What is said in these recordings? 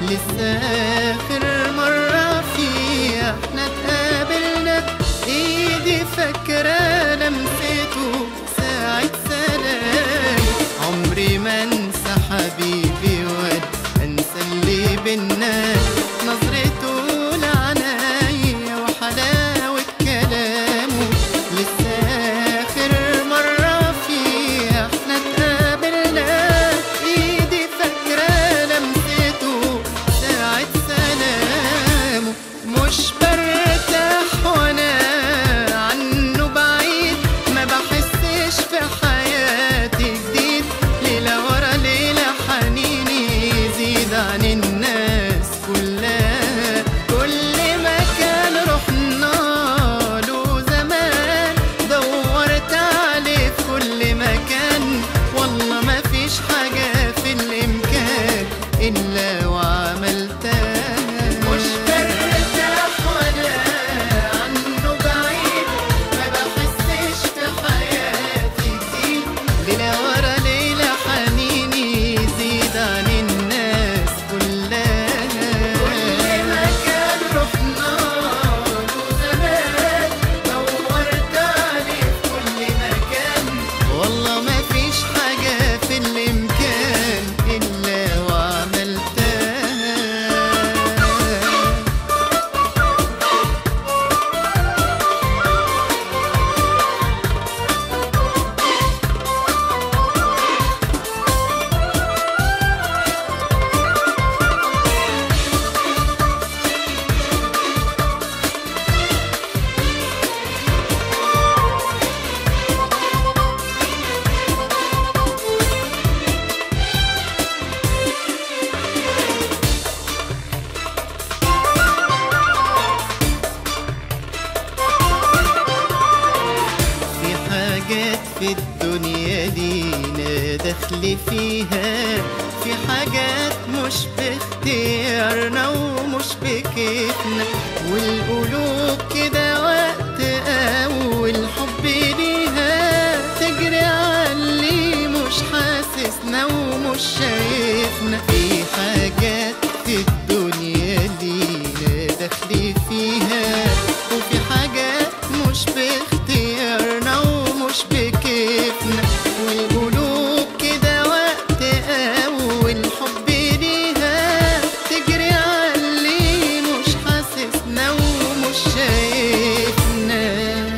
لسه آخر مرة فيها احنا اتقابلنا ايدي فاكرة لمسته ساعة سلام عمري ما انسى حبيبي ولا انسى اللي بينا نظرته لعنايا وحلاوة كلامه لسه آخر مرة فيها احنا اتقابلنا ايدي فاكرة لمسته ساعة سلامه مش برتاح وانا عنه بعيد ما بحسش في حياتي جديد ليلة ورا ليلة حنيني يزيد عن الناس كلها كل مكان رحنا له زمان دورت عليه في كل مكان والله ما فيش حاجة في الإمكان إلا وعملتها مش برتاح وأنا عنه بعيد ما بحسش في حياتي جديد ليلة ورا ليلة حنيني يزيد عن الناس كلها كل مكان رحنا له زمان دورت عليه في كل مكان والله ما فيش حاجة في الإمكان إلا وعملتها في حاجات في الدنيا لينا دخل فيها في حاجات مش باختيارنا ومش بكيفنا والقلوب كده وقت أول حب ليها تجري علي مش حاسسنا ومش شايفنا في حاجات في الدنيا لينا دخل فيها وفي حاجات مش باختيارنا ومش بكيفنا والقلوب كده وقت أول حب ليها تجري علي مش حاسسنا ومش شايفنا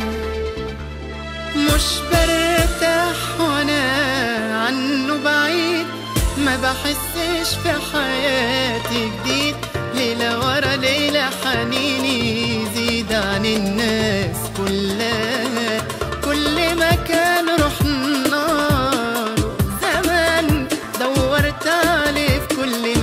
مش برتاح وانا عنه بعيد ما بحسش في حياتي جديد ليلة ورا ليلة حنيني يزيد عن الناس كلها كل مكان رحنا له زمان دورت عليه في كل